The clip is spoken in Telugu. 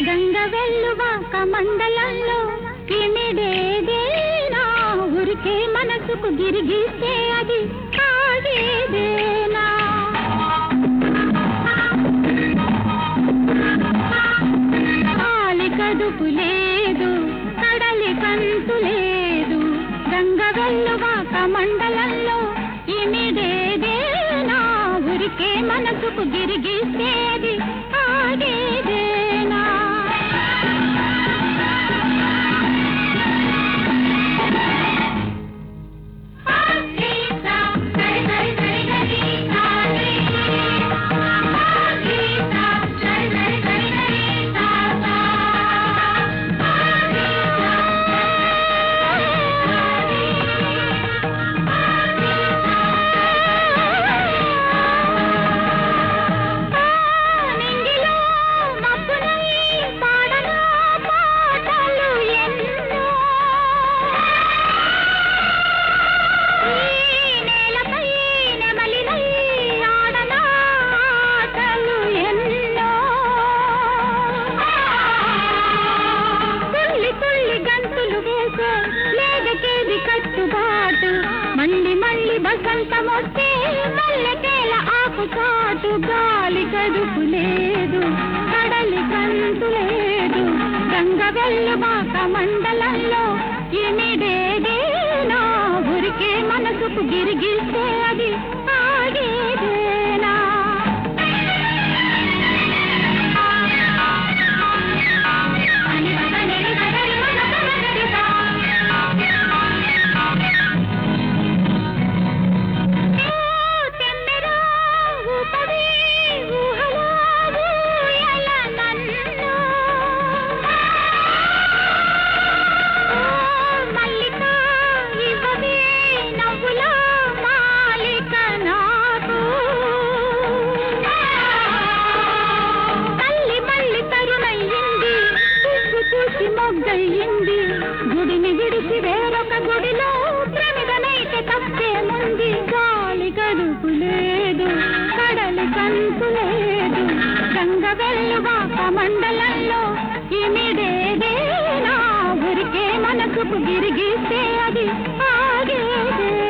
గంగ వెల్లువాక మండలంలో ఇమిడేదేనా ఊరికే మనసుకు గిరిగిస్తే అది ఆగేదేనా కాలి కదుపు లేదు కడలి కంతు లేదు గంగ వెల్లువాక మండలంలో ఇమిడేదేనా ఊరికే మనసుకు గిరిగిస్తే అది ఆగేదేనా నింగిలో మబ్బునై పాడనా పాటలు ఎన్నో ఈ నేలపై నెమలినై ఆడనా ఆటలు ఎన్నో తుల్లి తుల్లి గంతులు వేసే లేదకేది కట్టుబాటు మళ్ళీ మళ్ళీ బసంతమొస్తే మల్లెకేల ఆకు చాటు గాలి కదుపు లేదు కడలి కంతు లేదు గంగ వెల్లుబాక మండలంలో ఇమిడేదేనా ఊరికే మనసుకు గిరిగిస్తే అది ఆగేదేనా తల్లి మళ్ళీ తరుణయ్యింది పువ్వు చూసి మొగ్గయ్యింది గుడిని విడిచి వేరొక గుడిలో ప్రమిదనైతే తప్పేముంది గాలి గడుపు లేదు కడలి కంతు లేదు గంగ వెల్లువాక మండలంలో ఇమిడేదేనా ఊరికే మనసుకు గిరిగిస్తే అది ఆగేదే